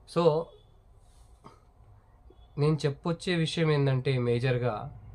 so నేను చెప్పొచ్చే విషయం ఏంటంటే మేజర్గా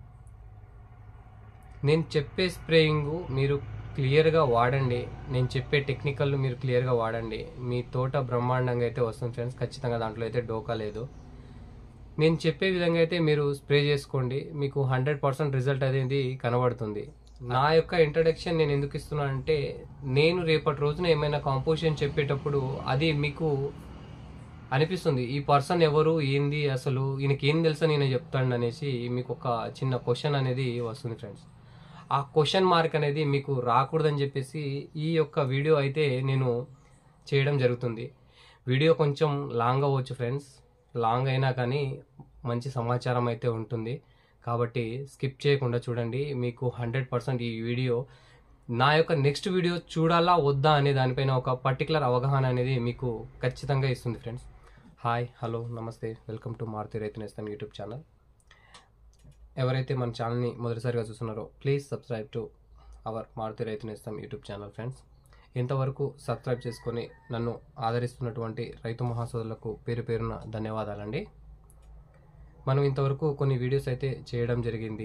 నేను చెప్పే స్ప్రేయింగ్ మీరు క్లియర్గా వాడండి నేను చెప్పే టెక్నికల్ మీరు క్లియర్గా వాడండి మీ తోట బ్రహ్మాండంగా అయితే వస్తుంది ఫ్రెండ్స్ ఖచ్చితంగా దాంట్లో అయితే డోకా లేదు నేను చెప్పే విధంగా అయితే మీరు స్ప్రే చేసుకోండి మీకు హండ్రెడ్ పర్సెంట్ రిజల్ట్ అనేది కనబడుతుంది నా యొక్క ఇంట్రడక్షన్ నేను ఎందుకు ఇస్తున్నా అంటే నేను రేపటి రోజున ఏమైనా కాంపోజిషన్ చెప్పేటప్పుడు అది మీకు అనిపిస్తుంది ఈ పర్సన్ ఎవరు ఏంది అసలు ఈయనకి ఏం తెలుసా నేను చెప్తాను అనేసి మీకు ఒక చిన్న క్వశ్చన్ అనేది వస్తుంది ఫ్రెండ్స్ ఆ క్వశ్చన్ మార్క్ అనేది మీకు రాకూడదని చెప్పేసి ఈ యొక్క వీడియో అయితే నేను చేయడం జరుగుతుంది వీడియో కొంచెం లాంగ్ అవ్వచ్చు ఫ్రెండ్స్ లాంగ్ అయినా కానీ మంచి సమాచారం అయితే ఉంటుంది కాబట్టి స్కిప్ చేయకుండా చూడండి మీకు హండ్రెడ్ పర్సెంట్ ఈ వీడియో నా యొక్క నెక్స్ట్ వీడియో చూడాలా వద్దా అనే దానిపైన ఒక పర్టికులర్ అవగాహన అనేది మీకు ఖచ్చితంగా ఇస్తుంది ఫ్రెండ్స్ హాయ్ హలో నమస్తే welcome to Maruti Raitu Nestham YouTube channel ఎవరైతే మన ఛానల్ని మొదటిసారిగా చూస్తున్నారో please subscribe to our Maruti Raitu Nestham YouTube channel friends ఇంతవరకు సబ్స్క్రైబ్ చేసుకొని నన్ను ఆదరిస్తున్నటువంటి రైతు మహాసోదరులకు పేరు పేరున ధన్యవాదాలండి మనం ఇంతవరకు కొన్ని వీడియోస్ అయితే చేయడం జరిగింది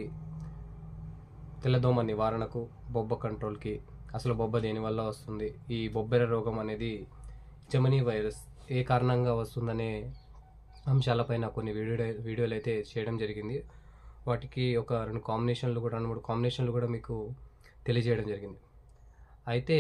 తెల్లదోమ నివారణకు బొబ్బ కంట్రోల్కి అసలు బొబ్బ దేనివల్ల వస్తుంది ఈ బొబ్బెర రోగం అనేది జమనీ వైరస్ ఏ కారణంగా వస్తుందనే అంశాలపైన కొన్ని వీడియో వీడియోలు అయితే చేయడం జరిగింది వాటికి ఒక రెండు కాంబినేషన్లు కూడా రెండు మూడు కాంబినేషన్లు కూడా మీకు తెలియజేయడం జరిగింది అయితే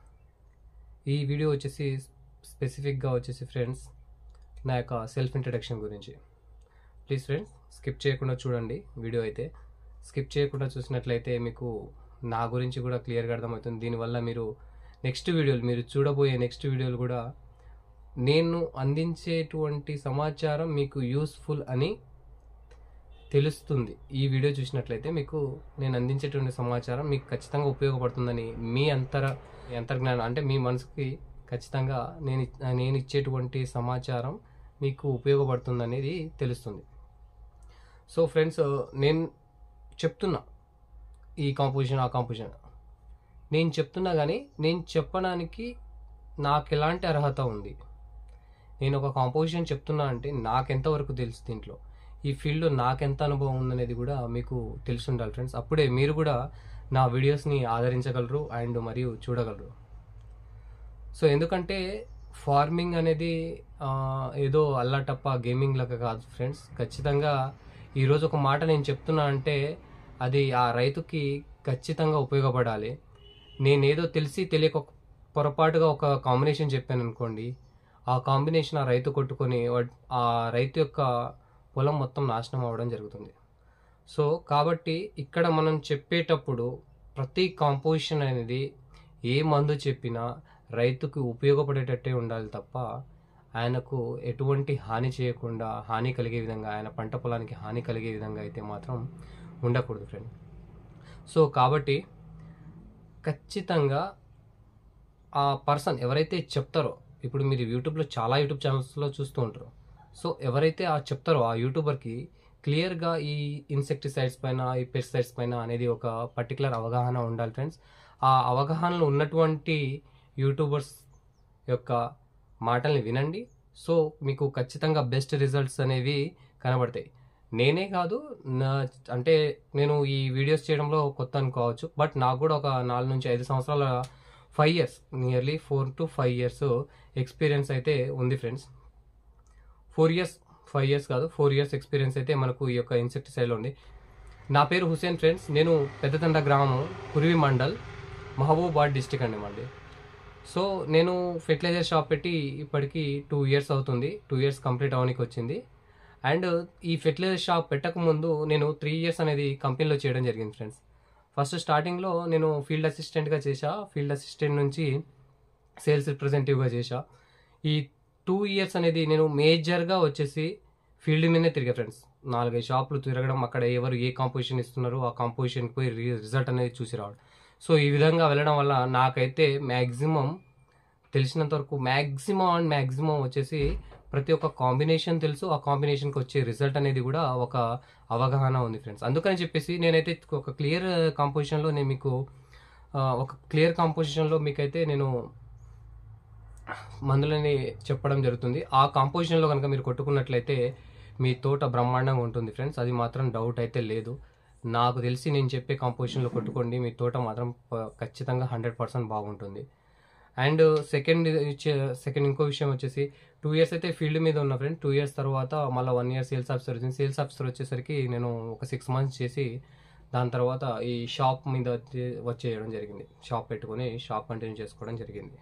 ఈ వీడియో వచ్చేసి స్పెసిఫిక్గా వచ్చేసి ఫ్రెండ్స్ నా యొక్క సెల్ఫ్ ఇంట్రడక్షన్ గురించి ప్లీజ్ ఫ్రెండ్స్ స్కిప్ చేయకుండా చూడండి వీడియో అయితే స్కిప్ చేయకుండా చూసినట్లయితే మీకు నా గురించి కూడా క్లియర్గా అర్థమవుతుంది దీనివల్ల మీరు నెక్స్ట్ వీడియోలు మీరు చూడబోయే నెక్స్ట్ వీడియోలు కూడా నేను అందించేటువంటి సమాచారం మీకు యూస్ఫుల్ అని తెలుస్తుంది ఈ వీడియో చూసినట్లయితే మీకు నేను అందించేటువంటి సమాచారం మీకు ఖచ్చితంగా ఉపయోగపడుతుందని మీ అంతర మీ అంతర్జ్ఞానం అంటే మీ మనసుకి ఖచ్చితంగా నేను ఇ- నేను ఇచ్చేటువంటి సమాచారం మీకు ఉపయోగపడుతుంది అనేది తెలుస్తుంది సో ఫ్రెండ్స్ నేను చెప్తున్నా ఈ కాంపోజిషన్ ఆ కాంపోజిషన్ నేను చెప్తున్నా కానీ నేను చెప్పడానికి నాకు ఎలాంటి అర్హత ఉంది నేను ఒక కాంపోజిషన్ చెప్తున్నా అంటే నాకెంతవరకు తెలుసు దీంట్లో ఈ ఫీల్డ్లో నాకెంత అనుభవం ఉందనేది కూడా మీకు తెలిసి ఉండాలి ఫ్రెండ్స్ అప్పుడే మీరు కూడా నా వీడియోస్ని ఆదరించగలరు అండ్ మరియు చూడగలరు సో ఎందుకంటే ఫార్మింగ్ అనేది ఆ, ఏదో అల్లాటప్ప గేమింగ్ లాగా కాదు ఫ్రెండ్స్ ఖచ్చితంగా ఈరోజు ఒక మాట నేను చెప్తున్నా అంటే అది ఆ రైతుకి ఖచ్చితంగా ఉపయోగపడాలి నేనేదో తెలిసి తెలియక ఒక పొరపాటుగా ఒక కాంబినేషన్ చెప్పాను అనుకోండి ఆ కాంబినేషన్ ఆ రైతు కొట్టుకొని వాడ్- ఆ రైతు యొక్క పొలం మొత్తం నాశనం అవ్వడం జరుగుతుంది సో కాబట్టి ఇక్కడ మనం చెప్పేటప్పుడు ప్రతి కాంపోజిషన్ అనేది ఏ మందు చెప్పినా రైతుకు ఉపయోగపడేటట్టే ఉండాలి తప్ప ఆయనకు ఎటువంటి హాని చేయకుండా హాని కలిగే విధంగా ఆయన పంట పొలానికి హాని కలిగే విధంగా అయితే మాత్రం ఉండకూడదు ఫ్రెండ్ సో కాబట్టి ఖచ్చితంగా ఆ పర్సన్ ఎవరైతే చెప్తారో ఇప్పుడు మీరు యూట్యూబ్లో చాలా యూట్యూబ్ ఛానల్స్లో చూస్తూ ఉంటారు సో ఎవరైతే ఆ చెప్తారో ఆ యూట్యూబర్కి క్లియర్గా ఈ ఇన్సెక్టిసైడ్స్ పైన ఈ పెస్టిసైడ్స్ పైన అనేది ఒక పర్టికులర్ అవగాహన ఉండాలి ఫ్రెండ్స్ ఆ అవగాహనలో ఉన్నటువంటి యూట్యూబర్స్ యొక్క మాటల్ని వినండి సో మీకు ఖచ్చితంగా బెస్ట్ రిజల్ట్స్ అనేవి కనబడతాయి నేనే కాదు నా అంటే నేను ఈ వీడియోస్ చేయడంలో కొత్త అనుకోవచ్చు బట్ నాకు కూడా ఒక నాలుగు నుంచి ఐదు సంవత్సరాల five years nearly four to five years experience అయితే ఉంది friends four years five years కాదు ఫోర్ ఇయర్స్ ఎక్స్పీరియన్స్ అయితే మనకు ఈ యొక్క ఇన్సెక్టిసైడ్లో ఉంది నా పేరు హుసేన్ ఫ్రెండ్స్ నేను పెద్దతండ గ్రామం కురివి మండల్ మహబూబాద్ డిస్టిక్ అండి మాది సో నేను ఫెర్టిలైజర్ షాప్ పెట్టి ఇప్పటికి టూ ఇయర్స్ అవుతుంది టూ ఇయర్స్ కంప్లీట్ అవడానికి వచ్చింది అండ్ ఈ ఫెర్టిలైజర్ షాప్ పెట్టక ముందు నేను త్రీ ఇయర్స్ అనేది కంపెనీలో చేయడం జరిగింది ఫ్రెండ్స్ ఫస్ట్ స్టార్టింగ్లో నేను ఫీల్డ్ అసిస్టెంట్గా చేశా ఫీల్డ్ అసిస్టెంట్ నుంచి సేల్స్ రిప్రజెంటేటివ్గా చేశా ఈ టూ ఇయర్స్ అనేది నేను మేజర్గా వచ్చేసి ఫీల్డ్ మీదనే తిరిగా ఫ్రెండ్స్ నాలుగైదు షాపులు తిరగడం అక్కడ ఎవరు ఏ కాంపోజిషన్ ఇస్తున్నారు ఆ కాంపోజిషన్కి పోయి రిజల్ట్ అనేది చూసి రావడం సో ఈ విధంగా వెళ్ళడం వల్ల నాకైతే మ్యాక్సిమం తెలిసినంత వరకు మ్యాక్సిమం అండ్ మ్యాక్సిమం వచ్చేసి ప్రతి ఒక్క కాంబినేషన్ తెలుసు ఆ కాంబినేషన్కి వచ్చే రిజల్ట్ అనేది కూడా ఒక అవగాహన ఉంది ఫ్రెండ్స్ అందుకని చెప్పేసి నేనైతే ఒక క్లియర్ కాంపోజిషన్లో నేను మీకు ఆ, ఒక క్లియర్ కాంపోజిషన్లో మీకైతే నేను మందులని చెప్పడం జరుగుతుంది ఆ కాంపోజిషన్లో కనుక మీరు కొట్టుకున్నట్లయితే మీ తోట బ్రహ్మాండంగా ఉంటుంది ఫ్రెండ్స్ అది మాత్రం డౌట్ అయితే లేదు నాకు తెలిసి నేను చెప్పే కాంపోజిషన్లో కొట్టుకోండి మీ తోట మాత్రం ప- ఖచ్చితంగా హండ్రెడ్ పర్సెంట్ బాగుంటుంది అండ్ సెకండ్ సెకండ్ ఇంకో విషయం వచ్చేసి టూ ఇయర్స్ అయితే ఫీల్డ్ మీద ఉన్న ఫ్రెండ్ టూ ఇయర్స్ తర్వాత మళ్ళీ వన్ ఇయర్ సేల్స్ ఆఫీసర్ వచ్చింది సేల్స్ ఆఫీసర్ వచ్చేసరికి నేను ఒక సిక్స్ మంత్స్ చేసి దాని తర్వాత ఈ షాప్ మీద వచ్చే- వచ్చేయడం జరిగింది షాప్ పెట్టుకొని షాప్ కంటిన్యూ చేసుకోవడం జరిగింది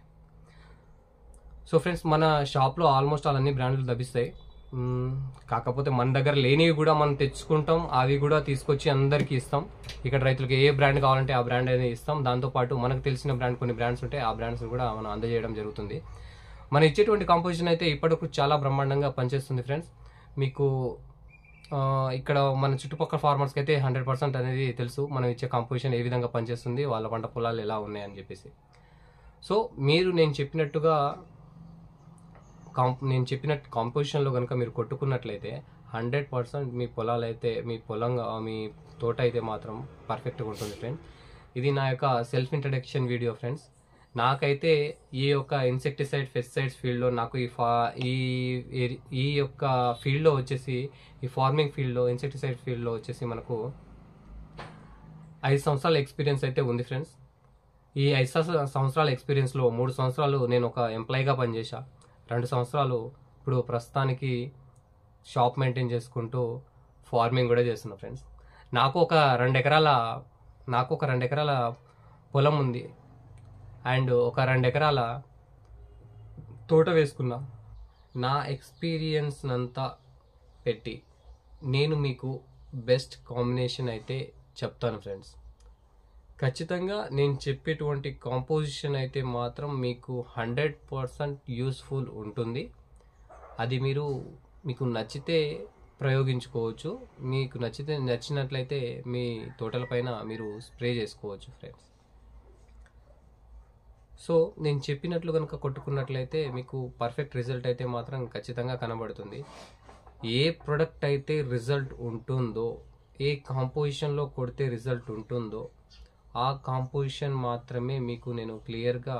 సో ఫ్రెండ్స్ మన షాప్లో ఆల్మోస్ట్ ఆల్ అన్ని బ్రాండ్లు లభిస్తాయి మ్మ్, కాకపోతే మన దగ్గర లేనివి కూడా మనం తెచ్చుకుంటాం అవి కూడా తీసుకొచ్చి అందరికీ ఇస్తాం ఇక్కడ రైతులకు ఏ బ్రాండ్ కావాలంటే ఆ బ్రాండ్ అనేది ఇస్తాం దాంతోపాటు మనకు తెలిసిన బ్రాండ్ కొన్ని బ్రాండ్స్ ఉంటాయి ఆ బ్రాండ్స్ కూడా మనం అందజేయడం జరుగుతుంది మనం ఇచ్చేటువంటి కాంపోజిషన్ అయితే ఇప్పటికు చాలా బ్రహ్మాండంగా పనిచేస్తుంది ఫ్రెండ్స్ మీకు ఆ, ఇక్కడ మన చుట్టుపక్కల ఫార్మర్స్కి అయితే హండ్రెడ్ పర్సెంట్ అనేది తెలుసు మనం ఇచ్చే కాంపోజిషన్ ఏ విధంగా పనిచేస్తుంది వాళ్ళ పంట పొలాలు ఎలా ఉన్నాయని చెప్పేసి సో మీరు నేను చెప్పినట్టుగా కాంప్ నేను చెప్పిన కాంపోజిషన్లో కనుక మీరు కొట్టుకున్నట్లయితే హండ్రెడ్ పర్సెంట్ మీ పొలాలు అయితే మీ పొలం మీ తోట అయితే మాత్రం పర్ఫెక్ట్గా ఉంటుంది ఫ్రెండ్స్ ఇది నా యొక్క సెల్ఫ్ ఇంట్రడక్షన్ వీడియో ఫ్రెండ్స్ నాకైతే ఈ యొక్క ఇన్సెక్టిసైడ్ పెస్టిసైడ్స్ ఫీల్డ్లో నాకు ఈ ఫా ఈ ఏరి- ఈ యొక్క ఫీల్డ్లో వచ్చేసి ఈ ఫార్మింగ్ ఫీల్డ్లో ఇన్సెక్టిసైడ్ ఫీల్డ్లో వచ్చేసి మనకు ఐదు సంవత్సరాల ఎక్స్పీరియన్స్ అయితే ఉంది ఫ్రెండ్స్ ఈ ఐదు సంవత్సరాల- సంవత్సరాల ఎక్స్పీరియన్స్లో మూడు సంవత్సరాలు నేను ఒక ఎంప్లాయీగా పనిచేశా రెండు సంవత్సరాలు ఇప్పుడు ప్రస్తుతానికి షాప్ మెయింటైన్ చేసుకుంటూ ఫార్మింగ్ కూడా చేస్తున్నా ఫ్రెండ్స్ నాకు ఒక రెండు ఎకరాల నాకు ఒక రెండు ఎకరాల పొలం ఉంది అండ్ ఒక రెండు ఎకరాల తోట వేసుకున్నా నా ఎక్స్పీరియన్స్ అంతా పెట్టి నేను మీకు బెస్ట్ కాంబినేషన్ అయితే చెప్తాను ఫ్రెండ్స్ ఖచ్చితంగా నేను చెప్పేటువంటి కాంపోజిషన్ అయితే మాత్రం మీకు హండ్రెడ్ పర్సెంట్ యూస్ఫుల్ ఉంటుంది అది మీరు మీకు నచ్చితే ప్రయోగించుకోవచ్చు మీకు నచ్చితే నచ్చినట్లయితే మీ తోటలపైన మీరు స్ప్రే చేసుకోవచ్చు ఫ్రెండ్స్ సో నేను చెప్పినట్లు కనుక కొట్టుకున్నట్లయితే మీకు పర్ఫెక్ట్ రిజల్ట్ అయితే మాత్రం ఖచ్చితంగా కనబడుతుంది ఏ ప్రొడక్ట్ అయితే రిజల్ట్ ఉంటుందో ఏ కాంపోజిషన్లో కొడితే రిజల్ట్ ఉంటుందో ఆ కాంపోజిషన్ మాత్రమే మీకు నేను క్లియర్గా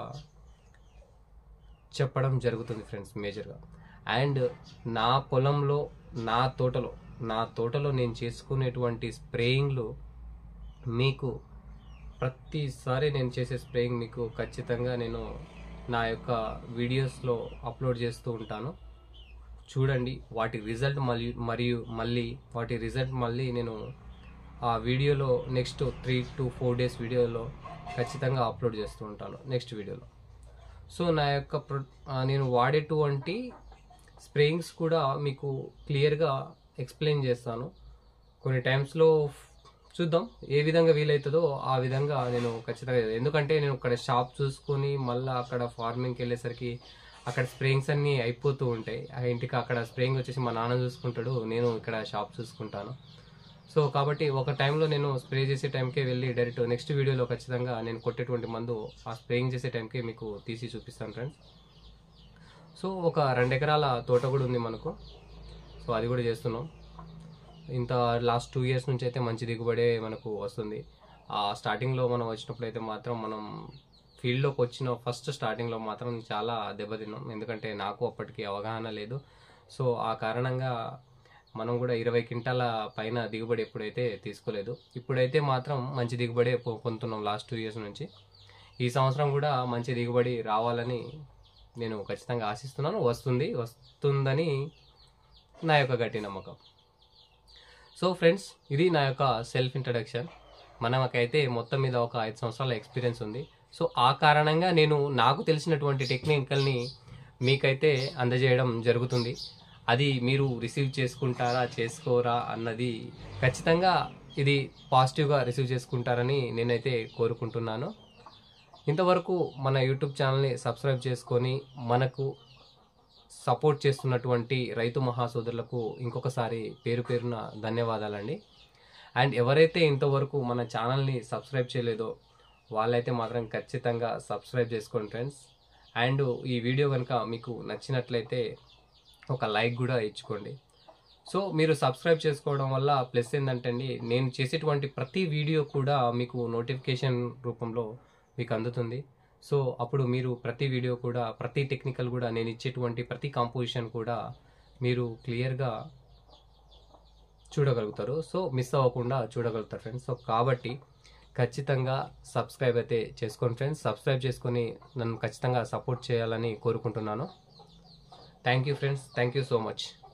చెప్పడం జరుగుతుంది ఫ్రెండ్స్ మేజర్గా అండ్ నా పొలంలో నా తోటలో నా తోటలో నేను చేసుకునేటువంటి స్ప్రేయింగ్లు మీకు ప్రతిసారి నేను చేసే స్ప్రేయింగ్ మీకు ఖచ్చితంగా నేను నా యొక్క వీడియోస్లో అప్లోడ్ చేస్తూ ఉంటాను చూడండి వాటి రిజల్ట్ మళ్ళీ మరియు మళ్ళీ వాటి రిజల్ట్ మళ్ళీ నేను ఆ వీడియోలో next three to four days వీడియోలో ఖచ్చితంగా అప్లోడ్ చేస్తూ ఉంటాను నెక్స్ట్ వీడియోలో సో నా యొక్క ప్రొ- ఆ, నేను వాడేటువంటి స్ప్రేయింగ్స్ కూడా మీకు క్లియర్గా ఎక్స్ప్లెయిన్ చేస్తాను కొన్ని టైమ్స్లో చూద్దాం ఏ విధంగా వీలవుతుందో ఆ విధంగా నేను ఖచ్చితంగా ఎందుకంటే నేను అక్కడ షాప్ చూసుకొని మళ్ళీ అక్కడ ఫార్మింగ్కి వెళ్ళేసరికి అక్కడ స్ప్రేయింగ్స్ అన్నీ అయిపోతూ ఉంటాయి ఆ ఇంటికి అక్కడ స్ప్రేయింగ్ వచ్చేసి మా నాన్న చూసుకుంటాడు నేను ఇక్కడ షాప్ చూసుకుంటాను సో కాబట్టి ఒక టైంలో నేను స్ప్రే చేసే టైంకే వెళ్ళి డైరెక్ట్ నెక్స్ట్ వీడియోలో ఖచ్చితంగా నేను కొట్టేటువంటి మందు ఆ స్ప్రేయింగ్ చేసే టైంకే మీకు తీసి చూపిస్తాను ఫ్రెండ్స్ సో ఒక రెండు ఎకరాల తోట కూడా ఉంది మనకు సో అది కూడా చేస్తున్నాం ఇంత లాస్ట్ టూ ఇయర్స్ నుంచి అయితే మంచి దిగుబడే మనకు వస్తుంది ఆ స్టార్టింగ్లో మనం వచ్చినప్పుడు అయితే మాత్రం మనం ఫీల్డ్లోకి వచ్చిన ఫస్ట్ స్టార్టింగ్లో మాత్రం చాలా దెబ్బతిన్నాం ఎందుకంటే నాకు అప్పటికి అవగాహన లేదు సో ఆ కారణంగా మనం కూడా ఇరవై క్వింటాల పైన దిగుబడి ఎప్పుడైతే తీసుకోలేదు ఇప్పుడైతే మాత్రం మంచి దిగుబడే పొ- పొందుతున్నాం లాస్ట్ టూ ఇయర్స్ నుంచి ఈ సంవత్సరం కూడా మంచి దిగుబడి రావాలని నేను ఖచ్చితంగా ఆశిస్తున్నాను వస్తుంది వస్తుందని నా యొక్క గట్టి నమ్మకం సో ఫ్రెండ్స్ ఇది నా యొక్క సెల్ఫ్ ఇంట్రడక్షన్ మనకైతే మొత్తం మీద ఒక ఐదు సంవత్సరాల ఎక్స్పీరియన్స్ ఉంది సో ఆ కారణంగా నేను నాకు తెలిసినటువంటి టెక్నికల్ని మీకైతే అందజేయడం జరుగుతుంది అది మీరు రిసీవ్ చేసుకుంటారా చేసుకోరా అన్నది ఖచ్చితంగా ఇది పాజిటివ్గా రిసీవ్ చేసుకుంటారని నేనైతే కోరుకుంటున్నాను ఇంతవరకు మన యూట్యూబ్ ఛానల్ని సబ్స్క్రైబ్ చేసుకొని మనకు సపోర్ట్ చేస్తున్నటువంటి రైతు మహాసోదరులకు ఇంకొకసారి పేరు పేరున ధన్యవాదాలండి అండ్ ఎవరైతే ఇంతవరకు మన ఛానల్ని సబ్స్క్రైబ్ చేయలేదో వాళ్ళైతే మాత్రం ఖచ్చితంగా సబ్స్క్రైబ్ చేసుకోండి ఫ్రెండ్స్ అండ్ ఈ వీడియో కనుక మీకు నచ్చినట్లయితే ఒక లైక్ కూడా ఇచ్చుకోండి సో మీరు సబ్స్క్రైబ్ చేసుకోవడం వల్ల ప్లస్ ఏంటంటే అండి నేను చేసేటువంటి ప్రతి వీడియో కూడా మీకు నోటిఫికేషన్ రూపంలో మీకు అందుతుంది సో అప్పుడు మీరు ప్రతి వీడియో కూడా ప్రతి టెక్నికల్ కూడా నేను ఇచ్చేటువంటి ప్రతి కాంపోజిషన్ కూడా మీరు క్లియర్గా చూడగలుగుతారు సో మిస్ అవ్వకుండా చూడగలుగుతారు ఫ్రెండ్స్ సో కాబట్టి ఖచ్చితంగా సబ్స్క్రైబ్ అయితే చేసుకోండి ఫ్రెండ్స్ సబ్స్క్రైబ్ చేసుకొని నన్ను ఖచ్చితంగా సపోర్ట్ చేయాలని కోరుకుంటున్నాను thank you friends thank you so much